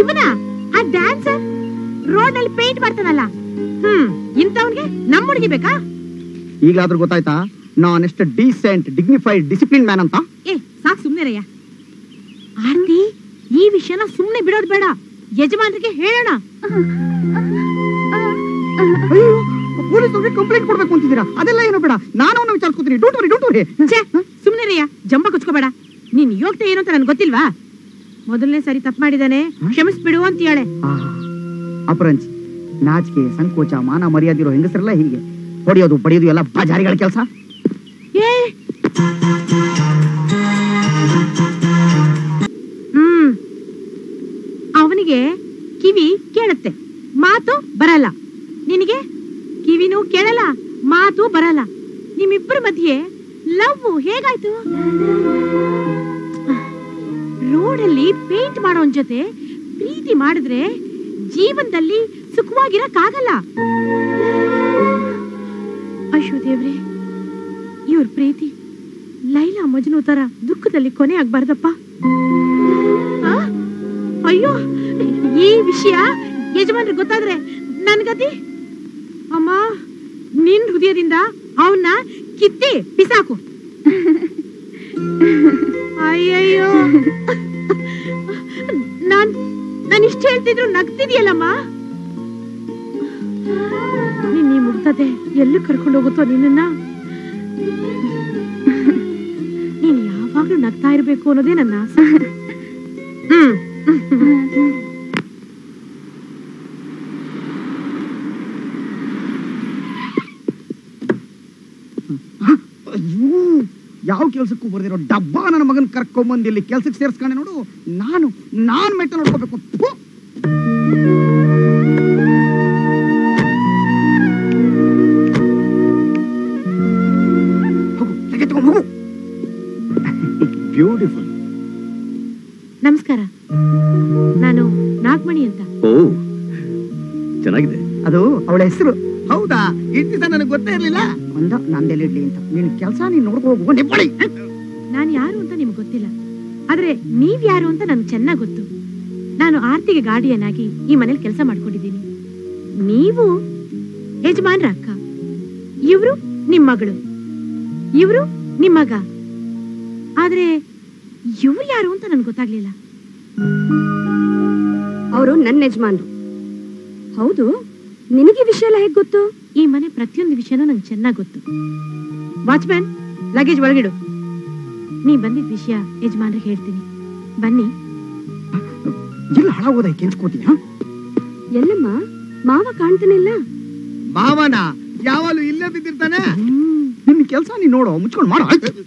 ಇವನ ಆ dancer road ನಲ್ಲಿ ಪೇಂಟ್ ಮಾಡ್ತಾನಲ್ಲ ಹ್ಮ್ ಇಂಥವನ್ಗೆ ನಮ್ಮ ಹುಡುಗಿ ಬೇಕಾ ಈಗಲಾದ್ರೂ ಗೊತ್ತಾಯ್ತಾ ನಾನೆಷ್ಟು ಡೀಸೆಂಟ್ ಡಿಗ್ನಿಫೈಡ್ ಡಿಸಿಪ್ಲಿನ್ ಮ್ಯಾನ್ ಅಂತ ಏ ಸಾಕ್ ಸುಮ್ನಿರಯ್ಯ ಆರ್ತಿ ಈ ವಿಷಯನ ಸುಮ್ನೆ ಬಿಡೋದ್ ಬೇಡ ಯಜಮಾನ್ರಿಗೆ ಹೇಳೋಣ ಅಯ್ಯೋ ಪೊಲೀಸ್ ಅವ್ರಿಗೆ ಕಂಪ್ಲೇಂಟ್ ಕೊಡ್ಬೇಕು ಅಂತಿದ್ದೀರಾ ಅದೆಲ್ಲ ಏನು ಬೇಡ ನಾನು ಅವನು ವಿಚಾರಿಸ್ಕೊತೀನಿ ಡೋಂಟ್ ವರಿ ಡೋಂಟ್ ವರಿ ಛೇ ಸುಮ್ನಿರಯ್ಯ ಜಂಬ ಕುಚ್ಕೋಬೇಡ ನೀನ್ ಯೋಗ್ಯತೆ ಏನು ಅಂತ ನನ್ಗೆ ಗೊತ್ತಿಲ್ವಾ ಮೊದಲನೇ ಸರಿ ತಪ್ಪು ಮಾಡಿದಾನೆ ಕ್ಷಮಿಸ್ಬಿಡು ಅಂತ ಹೇಳೆ ಅಪರಂಜಿ ನಾಚಿಕೆ ಸಂಕೋಚ ಮಾನ ಮರ್ಯಾದೆ ಇರೋ ಹೆಂಗಸರೆಲ್ಲ ಹೀಗೆ ಹೊಡೆಯೋದು ಬಡಿಯೋದು ಎಲ್ಲ ಬಜಾರಿಗಳ ಕೆಲಸ ಏ ಹ್ಮ್ ಅವನಿಗೆ ಕಿವಿ ಕೇಳುತ್ತೆ ಮಾತು ಬರಲ್ಲ ನಿನಗೆ ಕಿವಿನೂ ಕೇಳಲ್ಲ ಮಾತು ಬರಲ್ಲ ನಿಮ್ಮಿಬ್ಬರ ಮಧ್ಯೆ ಲವ್ ಹೇಗಾಯ್ತು ರೋಡಲ್ಲಿ ಪೇಂಟ್ ಮಾಡೋನ್ ಜೊತೆ ಪ್ರೀತಿ ಮಾಡಿದ್ರೆ ಜೀವನದಲ್ಲಿ ಸುಖವಾಗಿರಕ್ಕಾಗಲ್ಲ ಅಯ್ಯೋ ದೇವ್ರೆ ಇವ್ರ ಪ್ರೀತಿ ಲೈಲಾ ಮಜ್ನು ತರ ದುಃಖದಲ್ಲಿ ಕೊನೆ ಆಗ್ಬಾರ್ದಪ್ಪ ಆ? ಅಯ್ಯೋ ಈ ವಿಷಯ ಯಜಮಾನ್ರಿಗೆ ಗೊತ್ತಾದ್ರೆ ನನ್ಗತಿ ಅಮ್ಮ ನಿನ್ ಹೃದಯದಿಂದ ಅವನ್ನ ಕಿತ್ತಿ ಬಿಸಾಕು ಅಯ್ಯಯ್ಯೋ ನಾನ್ ನಾನು ಇಷ್ಟ ಹೇಳ್ತಿದ್ರು ನಗ್ತಿದ್ಯಲ್ಲಮ್ಮ ನೀನ್ ಈ ಮುಗ್ಧತೆ ಎಲ್ಲಿ ಕರ್ಕೊಂಡು ಹೋಗುತ್ತೋ ನಿನ್ನ ನೀನ್ ಯಾವಾಗ್ಲೂ ನಗ್ತಾ ಇರ್ಬೇಕು ಅನ್ನೋದೇ ನನ್ನ ಆಸೆ ಹ್ಮ್ ಅಯ್ಯೋ ಯಾವ ಕೆಲ್ಸಕ್ಕೂ ಬರ್ದಿರೋ ಡಬ್ಬ ನನ್ನ ಮಗನ್ ಕರ್ಕೊಂಬಂದು ಇಲ್ಲಿ ಕೆಲ್ಸಕ್ಕೆ ಸೇರ್ಸ್ಕೊಂಡೆ ನೋಡು ನಾನು ನಾನ್ ಮೆಟ್ಟ ನೋಡ್ಕೋಬೇಕು ಥು. ಹೋಗು ತೆಗೆದುಕೊಂಡು ಹೋಗು ಬ್ಯೂಟಿಫುಲ್ ನಮಸ್ಕಾರ ನಾನು ನಾಗಮಣಿ ಅಂತ ಓ ಚೆನ್ನಾಗಿದೆ ಅದು ಅವಳ ಹೆಸರು ಹೌದಾ ಇಷ್ಟು ದಿವಸ ನನಗೆ ಗೊತ್ತೇ ಇರ್ಲಿಲ್ಲ ಒಂದ ನಂದೆಲ್ಲಿಡ್ಲಿ ಅಂತ ನಿನ್ ಕೆಲಸ ನೀನ್ ನೋಡ್ಕೊ ಹೋಗು ನಿಪ್ಪಳಿ ನಾನು ಯಾರು ಅಂತ ನಿಮ್ಗೆ ಗೊತ್ತಿಲ್ಲ ಆದ್ರೆ ನೀವ್ ಯಾರು ಅಂತ ನನ್ಗೆ ಚೆನ್ನಾಗ್ ಗೊತ್ತು ನಾನು ಆರ್ತಿಗೆ ಗಾರ್ಡಿಯನ್ ಆಗಿ ಈ ಮನೇಲಿ ಕೆಲಸ ಮಾಡ್ಕೊಂಡಿದ್ದೀನಿ ನೀವು ಯಜಮಾನ್ರ ಅಕ್ಕ ಇವ್ರು ನಿಮ್ ಮಗಳು ಇವ್ರು ನಿಮ್ ಮಗ ಆದ್ರೆ ಇವ್ರು ಯಾರು ಅಂತ ನನ್ಗೆ ಗೊತ್ತಾಗ್ಲಿಲ್ಲ ಅವರು ನನ್ನ ಯಜಮಾನ್ರು ಹೌದು ನಿನಗೆ ವಿಷಯ ಎಲ್ಲ ಹೇಗ್ ಗೊತ್ತು ಈ ಮನೆ ಪ್ರತಿಯೊಂದು ವಿಷಯನೂ ನಂಗೆ ಚೆನ್ನಾಗ್ ಗೊತ್ತು ವಾಚ್ಮ್ಯಾನ್ ಲಗೇಜ್ ಒಳಗಿಡು ನೀ ಬಂದಿದ್ ವಿಷಯ ಯಜಮಾನ್ರಿಗೆ ಹೇಳ್ತೀನಿ ಬನ್ನಿ ಇಲ್ಲ ಹಾಳಾಗೋದ ಕೆನ್ಸ್ಕೋತೀನಿ ಹಾ ಎಲ್ಲಮ್ಮ ಮಾವ ಕಾಣ್ತಾನೆ ಇಲ್ಲ ಮಾವನ ಯಾವಾಗಲೂ ಇಲ್ಲೇ ಬಿದ್ದಿರ್ತಾನೆ ನಿನ್ನ ಕೆಲಸ ನೀನ್ ನೋಡು ಮುಚ್ಕೊಂಡು ಮಾಡು